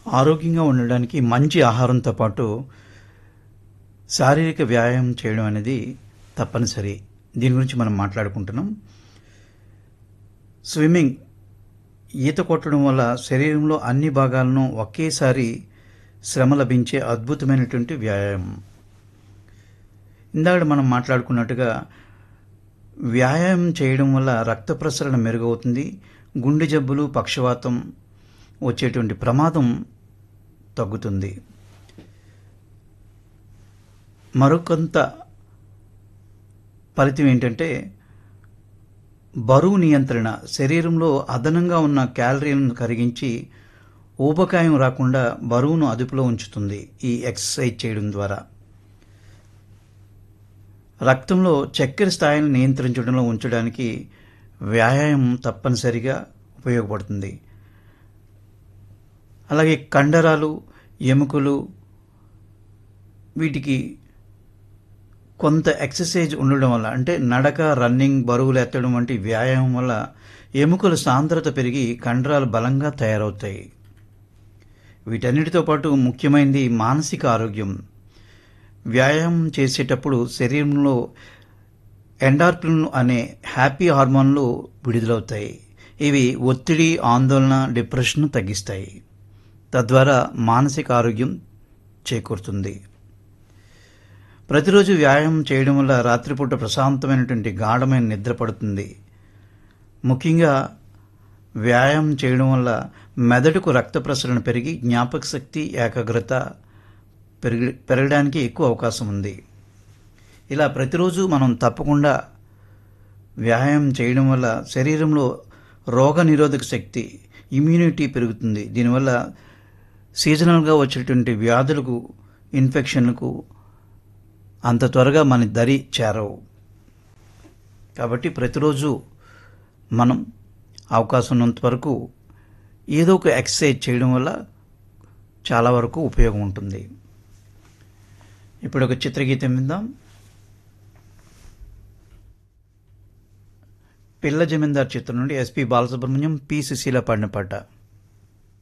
ఆరోగ్యంగా ఉండడానికి మంచి ఆహారంతో పాటు శారీరక వ్యాయామం చేయడం అనేది తప్పనిసరి దీని గురించి మనం మాట్లాడుకుంటున్నాం స్విమ్మింగ్ ఈత కొట్టడం వల్ల శరీరంలో అన్ని భాగాలను ఒకేసారి శ్రమ లభించే అద్భుతమైనటువంటి వ్యాయామం ఇందాక మనం మాట్లాడుకున్నట్టుగా వ్యాయామం చేయడం వల్ల రక్త ప్రసరణ మెరుగవుతుంది గుండె జబ్బులు పక్షవాతం వచ్చేటువంటి ప్రమాదం తగ్గుతుంది మరొకంత ఫలితం ఏంటంటే బరువు నియంత్రణ శరీరంలో అదనంగా ఉన్న క్యాలరీలను కరిగించి ఊబకాయం రాకుండా బరువును అదుపులో ఉంచుతుంది ఈ ఎక్సర్సైజ్ చేయడం ద్వారా రక్తంలో చక్కెర స్థాయిని నియంత్రించడంలో ఉంచడానికి వ్యాయామం తప్పనిసరిగా ఉపయోగపడుతుంది అలాగే కండరాలు ఎముకలు వీటికి కొంత ఎక్సర్సైజ్ ఉండడం వల్ల అంటే నడక రన్నింగ్ బరువులు ఎత్తడం వంటి వ్యాయామం వల్ల ఎముకల సాంద్రత పెరిగి కండరాలు బలంగా తయారవుతాయి వీటన్నిటితో పాటు ముఖ్యమైనది మానసిక ఆరోగ్యం వ్యాయామం చేసేటప్పుడు శరీరంలో ఎండార్పిన్ అనే హ్యాపీ హార్మోన్లు విడుదలవుతాయి ఇవి ఒత్తిడి ఆందోళన డిప్రెషన్ తగ్గిస్తాయి తద్వారా మానసిక ఆరోగ్యం చేకూరుతుంది ప్రతిరోజు వ్యాయామం చేయడం వల్ల రాత్రిపూట ప్రశాంతమైనటువంటి గాఢమైన నిద్ర పడుతుంది ముఖ్యంగా వ్యాయామం చేయడం వల్ల మెదడుకు రక్త ప్రసరణ పెరిగి జ్ఞాపక శక్తి ఏకాగ్రత పెరిగి పెరగడానికి ఎక్కువ అవకాశం ఉంది ఇలా ప్రతిరోజు మనం తప్పకుండా వ్యాయామం చేయడం వల్ల శరీరంలో రోగ నిరోధక శక్తి ఇమ్యూనిటీ పెరుగుతుంది దీనివల్ల సీజనల్గా వచ్చేటువంటి వ్యాధులకు ఇన్ఫెక్షన్లకు అంత త్వరగా మన దరి చేరవు కాబట్టి ప్రతిరోజు మనం అవకాశం ఉన్నంత వరకు ఏదో ఒక ఎక్సర్సైజ్ చేయడం వల్ల చాలా వరకు ఉపయోగం ఉంటుంది ఇప్పుడు ఒక చిత్రగీతం విందాం పిల్ల జమీందార్ చిత్రం నుండి ఎస్పి బాలసుబ్రహ్మణ్యం పి సుశీల పాడిన పాట